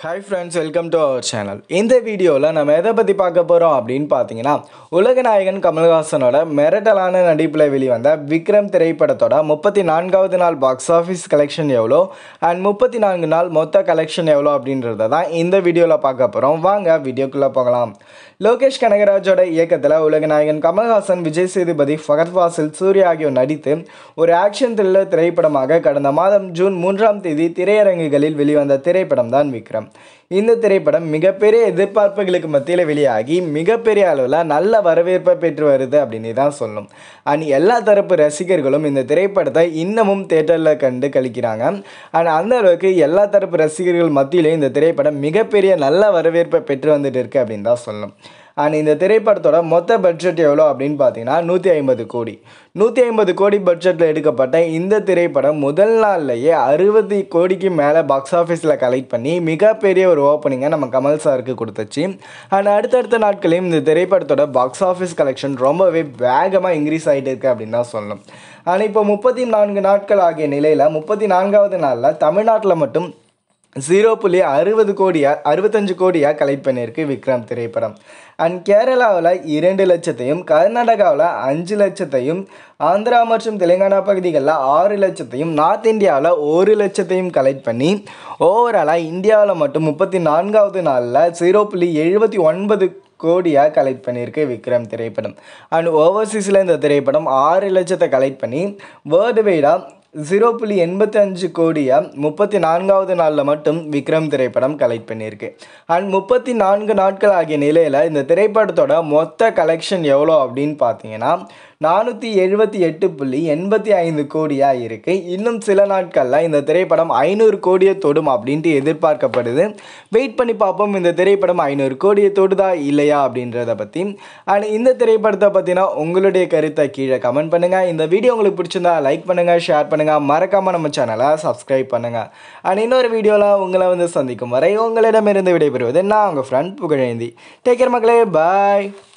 hi friends welcome to our channel இந்த வீடியோவில் நம்ம எதை பற்றி பார்க்க போகிறோம் அப்படின்னு பார்த்தீங்கன்னா உலகநாயகன் கமல்ஹாசனோட மிரட்டலான நடிப்பில் வெளிவந்த விக்ரம் திரைப்படத்தோட முப்பத்தி நான்காவது நாள் பாக்ஸ் ஆஃபீஸ் கலெக்ஷன் எவ்வளோ அண்ட் முப்பத்தி நான்கு நாள் மொத்த கலெக்ஷன் எவ்வளோ அப்படின்றத தான் இந்த வீடியோவில் பார்க்க போகிறோம் வாங்க வீடியோக்குள்ளே போகலாம் லோகேஷ் கனகராஜோட இயக்கத்தில் உலகநாயகன் கமல்ஹாசன் விஜய் சேதுபதி ஃபகத் வாசில் சூர்யா ஆகியோர் நடித்து ஒரு ஆக்ஷன் த்ரில்லர் திரைப்படமாக கடந்த மாதம் ஜூன் மூன்றாம் தேதி திரையரங்குகளில் வெளிவந்த திரைப்படம் தான் விக்ரம் இந்த திரைப்படம் மிகப்பெரிய எதிர்பார்ப்புகளுக்கு மத்தியில் வெளியாகி மிகப்பெரிய அளவில் நல்ல வரவேற்பை பெற்று வருது அப்படின்னு தான் சொல்லணும் அண்ட் எல்லா தரப்பு ரசிகர்களும் இந்த திரைப்படத்தை இன்னமும் தேட்டரில் கண்டு கழிக்கிறாங்க அண்ட் அந்த அளவுக்கு எல்லா தரப்பு ரசிகர்கள் மத்தியிலையும் இந்த திரைப்படம் மிகப்பெரிய நல்ல வரவேற்பை பெற்று வந்துட்டு இருக்கு அப்படின்னு தான் சொல்லணும் அண்ட் இந்த திரைப்படத்தோட மொத்த பட்ஜெட் எவ்வளோ அப்படின்னு பார்த்தீங்கன்னா நூற்றி ஐம்பது கோடி நூற்றி ஐம்பது கோடி பட்ஜெட்டில் எடுக்கப்பட்ட இந்த திரைப்படம் முதல் நாள்லேயே அறுபது கோடிக்கு மேலே பாக்ஸ் ஆஃபீஸில் கலெக்ட் பண்ணி மிகப்பெரிய ஒரு ஓப்பனிங்கை நம்ம கமல் சாருக்கு கொடுத்துச்சு அண்ட் அடுத்தடுத்த நாட்களையும் இந்த திரைப்படத்தோட பாக்ஸ் ஆஃபீஸ் கலெக்ஷன் ரொம்பவே வேகமாக இன்க்ரீஸ் ஆகிட்டு இருக்கு அப்படின்னு தான் சொல்லணும் ஆனால் இப்போ முப்பத்தி நான்கு நாட்கள் ஆகிய நிலையில் முப்பத்தி நான்காவது நாளில் தமிழ்நாட்டில் மட்டும் ஜீரோ புள்ளி அறுபது கோடியாக அறுபத்தஞ்சு கோடியாக கலெக்ட் பண்ணியிருக்கு விக்ரம் திரைப்படம் அண்ட் கேரளாவில் இரண்டு லட்சத்தையும் கர்நாடகாவில் அஞ்சு லட்சத்தையும் ஆந்திரா மற்றும் தெலுங்கானா பகுதிகளில் ஆறு லட்சத்தையும் நார்த் இந்தியாவில் ஒரு லட்சத்தையும் கலெக்ட் பண்ணி ஓவராலாக இந்தியாவில் மட்டும் முப்பத்தி நான்காவது நாளில் ஜீரோ புள்ளி எழுபத்தி ஒன்பது கோடியாக கலெக்ட் பண்ணியிருக்கு விக்ரம் திரைப்படம் அண்ட் ஓவர்சீஸில் இந்த திரைப்படம் ஆறு லட்சத்தை கலெக்ட் பண்ணி வேர்ல்டு வைடாக ஜீரோ புள்ளி எண்பத்தி அஞ்சு கோடியாக முப்பத்தி நான்காவது நாளில் மட்டும் விக்ரம் திரைப்படம் கலெக்ட் பண்ணியிருக்கு அண்ட் முப்பத்தி நான்கு நாட்கள் ஆகிய நிலையில் இந்த திரைப்படத்தோட மொத்த கலெக்ஷன் எவ்வளோ அப்படின்னு பார்த்தீங்கன்னா நானூற்றி எழுபத்தி எட்டு புள்ளி எண்பத்தி ஐந்து கோடியாக இருக்குது இன்னும் சில நாட்களில் இந்த திரைப்படம் ஐநூறு கோடியை தொடும் அப்படின்ட்டு எதிர்பார்க்கப்படுது வெயிட் பண்ணி பார்ப்போம் இந்த திரைப்படம் ஐநூறு கோடியை தொடுதா இல்லையா அப்படின்றத பற்றி அண்ட் இந்த திரைப்படத்தை பற்றினா உங்களுடைய கருத்தை கீழே கமெண்ட் பண்ணுங்கள் இந்த வீடியோ உங்களுக்கு பிடிச்சிருந்தா லைக் பண்ணுங்கள் ஷேர் பண்ணுங்கள் மறக்காமல் நம்ம சேனலை சப்ஸ்கிரைப் பண்ணுங்கள் அண்ட் இன்னொரு வீடியோவில் உங்களை வந்து சந்திக்கும் வரை உங்களிடமிருந்து விடைபெறுவது நான் உங்கள் ஃப்ரெண்ட் புகழேந்தி டேக் கேர் மக்களே பாய்